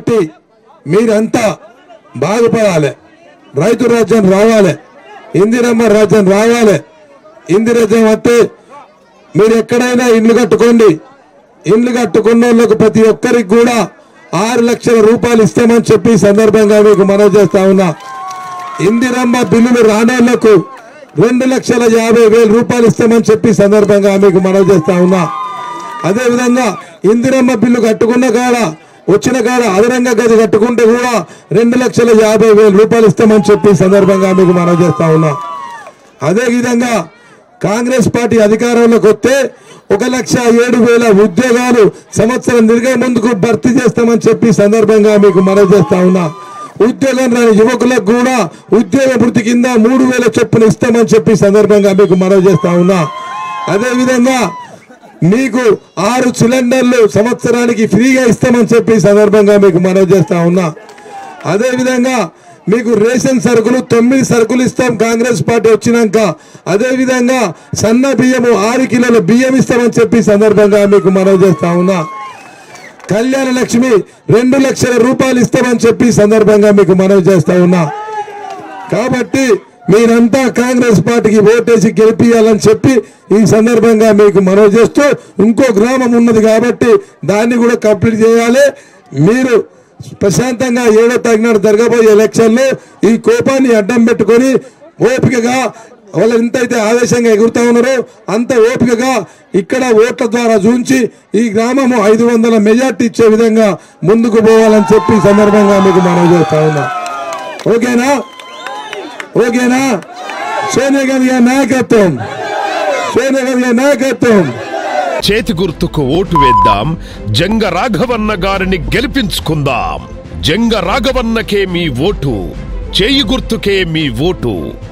కాబట్టి మీరంతా బాగుపడాలి రైతు రాజ్యం రావాలి ఇందిరమ్మ రాజ్యం రావాలి ఇందిరాజ్యం వస్తే మీరు ఎక్కడైనా ఇండ్లు కట్టుకోండి ఇండ్లు కట్టుకున్న వాళ్ళకు ప్రతి ఒక్కరికి కూడా ఆరు లక్షల రూపాయలు ఇస్తామని చెప్పి ఈ సందర్భంగా మీకు మనవి చేస్తా ఉన్నా ఇందిరమ్మ బిల్లులు రానోళ్లకు రెండు లక్షల యాభై వేల రూపాయలు ఇస్తామని చెప్పి ఈ సందర్భంగా మీకు మనవి చేస్తా ఉన్నా అదే విధంగా ఇందిరమ్మ బిల్లు కట్టుకున్న కాడ వచ్చిన కాడ అదనంగా గది కట్టుకుంటే కూడా రెండు లక్షల యాభై వేల రూపాయలు ఇస్తామని చెప్పి ఈ సందర్భంగా మీకు మనవి చేస్తా ఉన్నా అదే విధంగా కాంగ్రెస్ పార్టీ అధికారంలోకి వస్తే ఒక లక్ష ఏడు వేల ఉద్యోగాలు సంవత్సరం తిరిగే ముందుకు భర్తీ చేస్తామని చెప్పి ఈ సందర్భంగా మీకు మనవి చేస్తా ఉన్నా ఉద్యోగం రాని యువకులకు కూడా ఉద్యోగ వృత్తి కింద మూడు వేల చొప్పున ఇస్తామని చెప్పి ఈ సందర్భంగా మీకు మనవి చేస్తా ఉన్నా అదే విధంగా మీకు ఆరు సిలిండర్లు సంవత్సరానికి ఫ్రీగా ఇస్తామని చెప్పి ఈ సందర్భంగా మీకు మనవి చేస్తా ఉన్నా అదే విధంగా మీకు రేషన్ సరుకులు తొమ్మిది సరుకులు ఇస్తాం కాంగ్రెస్ పార్టీ వచ్చినాక అదే విధంగా సన్న బియ్యము ఆరు కిలోల బియ్యం ఇస్తామని చెప్పి ఈ సందర్భంగా మీకు మనవి చేస్తా ఉన్నా కళ్యాణ లక్ష్మి రెండు లక్షల రూపాయలు ఇస్తామని చెప్పి ఈ సందర్భంగా మీకు మనవి చేస్తా ఉన్నా కాబట్టి మీరంతా కాంగ్రెస్ పార్టీకి ఓటేసి గెలిపియాలని చెప్పి ఈ సందర్భంగా మీకు మనవి చేస్తూ ఇంకో గ్రామం ఉన్నది కాబట్టి దాన్ని కూడా కంప్లీట్ చేయాలి మీరు ప్రశాంతంగా ఏడో తగినాడు జరగబోయే ఎలక్షన్లో ఈ కోపాన్ని అడ్డం పెట్టుకొని ఓపికగా వాళ్ళు ఎంతైతే ఆవేశంగా ఎగురుతా ఉన్నారో అంత ఓపికగా ఇక్కడ ఓట్ల ద్వారా చూంచి ఈ గ్రామము ఐదు వందల మెజార్టీ ఇచ్చే విధంగా ముందుకు పోవాలని చెప్పి ఈ సందర్భంగా మీకు మనవి చేస్తా ఉన్నా ఓకేనా ఓకేనా సోనియా గాంధీ గారి నాయకత్వం సోనియా గాంధీ గారి నాయకత్వం చేతి గుర్తుకు ఓటు వేద్దాం జంగ రాఘవన్న గారిని గెలిపించుకుందాం జంగ రాఘవన్నకే మీ ఓటు చేయి గుర్తుకే మీ ఓటు